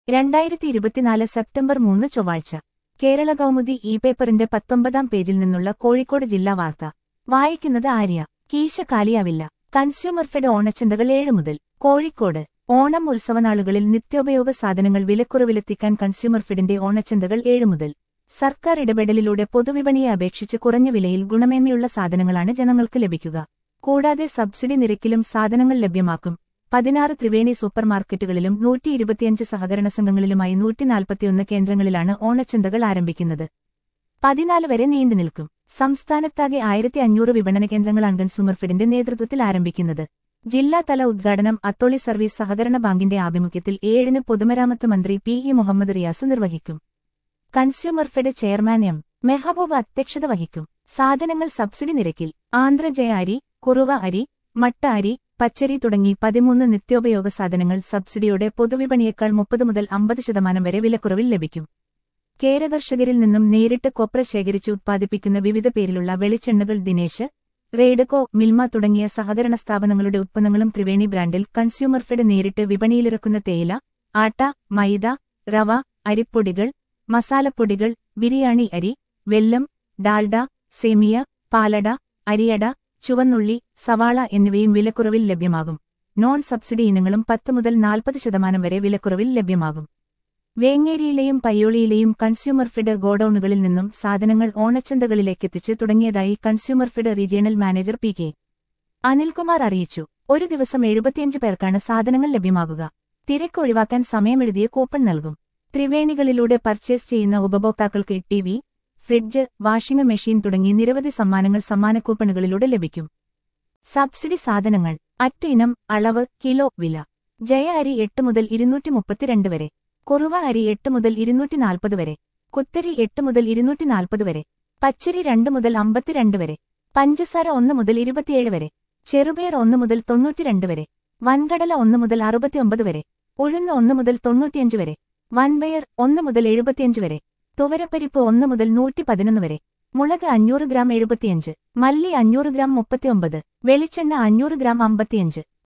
രണ്ടായിരത്തി ഇരുപത്തിനാല് സെപ്റ്റംബർ മൂന്ന് ചൊവ്വാഴ്ച കേരള കൗമുദി ഇ പേപ്പറിന്റെ പത്തൊമ്പതാം പേജിൽ നിന്നുള്ള കോഴിക്കോട് ജില്ലാ വാർത്ത വായിക്കുന്നത് ആര്യ കീശ കാലിയാവില്ല കൺസ്യൂമർ ഫെഡ് ഓണച്ചന്തകൾ ഏഴ് മുതൽ കോഴിക്കോട് ഓണം ഉത്സവനാളുകളിൽ നിത്യോപയോഗ സാധനങ്ങൾ വിലക്കുറവിലെത്തിക്കാൻ കൺസ്യൂമർ ഫെഡിന്റെ ഓണച്ചന്തകൾ ഏഴ് മുതൽ സർക്കാർ ഇടപെടലിലൂടെ പൊതുവിപണിയെ അപേക്ഷിച്ച് കുറഞ്ഞ വിലയിൽ ഗുണമേന്മയുള്ള സാധനങ്ങളാണ് ജനങ്ങൾക്ക് ലഭിക്കുക കൂടാതെ സബ്സിഡി നിരക്കിലും സാധനങ്ങൾ ലഭ്യമാക്കും പതിനാറ് ത്രിവേണി സൂപ്പർമാർക്കറ്റുകളിലും നൂറ്റി ഇരുപത്തിയഞ്ച് സഹകരണ സംഘങ്ങളിലുമായി നൂറ്റിനാൽപ്പത്തിയൊന്ന് കേന്ദ്രങ്ങളിലാണ് ഓണച്ചന്തകൾ ആരംഭിക്കുന്നത് പതിനാല് വരെ നീണ്ടുനിൽക്കും സംസ്ഥാനത്താകെ ആയിരത്തി അഞ്ഞൂറ് വിപണന കേന്ദ്രങ്ങളാണ് കൺസ്യൂമർ ഫെഡിന്റെ നേതൃത്വത്തിൽ ആരംഭിക്കുന്നത് ജില്ലാതല ഉദ്ഘാടനം അത്തോളി സർവീസ് സഹകരണ ബാങ്കിന്റെ ആഭിമുഖ്യത്തിൽ ഏഴിന് പൊതുമരാമത്ത് മന്ത്രി പി ഇ മുഹമ്മദ് റിയാസ് നിർവഹിക്കും consumer fed chairman M Mehaboob അധ്യക്ഷത വഹിക്കും സാധനങ്ങൾ സബ്സിഡി നിരക്കിൽ ആന്ധ്രജയ അരി കുറുവ അരി മട്ട അരി പച്ചരി തുടങ്ങി പതിമൂന്ന് നിത്യോപയോഗ സാധനങ്ങൾ സബ്സിഡിയോടെ പൊതുവിപണിയേക്കാൾ മുപ്പത് മുതൽ അമ്പത് ശതമാനം വരെ വിലക്കുറവിൽ ലഭിക്കും കേരകർഷകരിൽ നിന്നും നേരിട്ട് കൊപ്ര ശേഖരിച്ച് ഉത്പാദിപ്പിക്കുന്ന വിവിധ പേരിലുള്ള വെളിച്ചെണ്ണകൾ ദിനേശ് റെയ്ഡക്കോ മിൽമ തുടങ്ങിയ സഹകരണ സ്ഥാപനങ്ങളുടെ ഉത്പന്നങ്ങളും ത്രിവേണി ബ്രാൻഡിൽ കൺസ്യൂമർ ഫെഡ് നേരിട്ട് വിപണിയിലിറക്കുന്ന തേയില ആട്ട മൈദ റവ അരിപ്പൊടികൾ മസാലപ്പൊടികൾ ബിരിയാണി അരി വെല്ലം ഡാൽഡ സേമിയ പാലട അരിയട ചുവന്നുള്ളി സവാള എന്നിവയും വിലക്കുറവിൽ ലഭ്യമാകും നോൺ സബ്സിഡി ഇനങ്ങളും പത്ത് മുതൽ നാൽപ്പത് ശതമാനം വരെ വിലക്കുറവിൽ ലഭ്യമാകും വേങ്ങേരിയിലെയും പയ്യോളിയിലെയും കൺസ്യൂമർ ഫെഡ് ഗോഡൌണുകളിൽ നിന്നും സാധനങ്ങൾ ഓണച്ചന്തകളിലേക്കെത്തിച്ച് തുടങ്ങിയതായി consumer fed regional manager P K Anilkumar അറിയിച്ചു ഒരു ദിവസം എഴുപത്തിയഞ്ച് പേർക്കാണ് സാധനങ്ങൾ ലഭ്യമാകുക തിരക്ക് ഒഴിവാക്കാൻ സമയമെഴുതിയ കൂപ്പൺ നൽകും ത്രിവേണികളിലൂടെ പർച്ചേസ് ചെയ്യുന്ന ഉപഭോക്താക്കൾക്ക് T V fridge washing machine തുടങ്ങി നിരവധി സമ്മാനങ്ങൾ സമ്മാന കൂപ്പണുകളിലൂടെ ലഭിക്കും സബ്സിഡി സാധനങ്ങൾ അറ്റ് ഇനം അളവ് കിലോ വില ജയ അരി എട്ട് മുതൽ ഇരുന്നൂറ്റി മുപ്പത്തിരണ്ട് വരെ കുറുവ അരി എട്ട് മുതൽ ഇരുന്നൂറ്റി നാൽപ്പത് വരെ കുത്തരി എട്ട് മുതൽ ഇരുന്നൂറ്റി നാൽപ്പത് വരെ പച്ചരി രണ്ട് മുതൽ അമ്പത്തിരണ്ട് വരെ പഞ്ചസാര ഒന്ന് മുതൽ ഇരുപത്തിയേഴ് വരെ ചെറുപയർ ഒന്ന് മുതൽ തൊണ്ണൂറ്റിരണ്ട് വരെ വൻകടല ഒന്ന് മുതൽ അറുപത്തിയൊമ്പത് വരെ ഉഴുന്ന് ഒന്ന് മുതൽ തൊണ്ണൂറ്റിയഞ്ച് വരെ വൻപയർ ഒന്ന് മുതൽ എഴുപത്തിയഞ്ച് വരെ തുവരപ്പരിപ്പ് ഒന്ന് മുതൽ നൂറ്റി പതിനൊന്ന് വരെ മുളക് അഞ്ഞൂറ് ഗ്രാം എഴുപത്തിയഞ്ച് മല്ലി അഞ്ഞൂറ് ഗ്രാം മുപ്പത്തിയൊമ്പത് വെളിച്ചെണ്ണ അഞ്ഞൂറ് ഗ്രാം അമ്പത്തിയഞ്ച്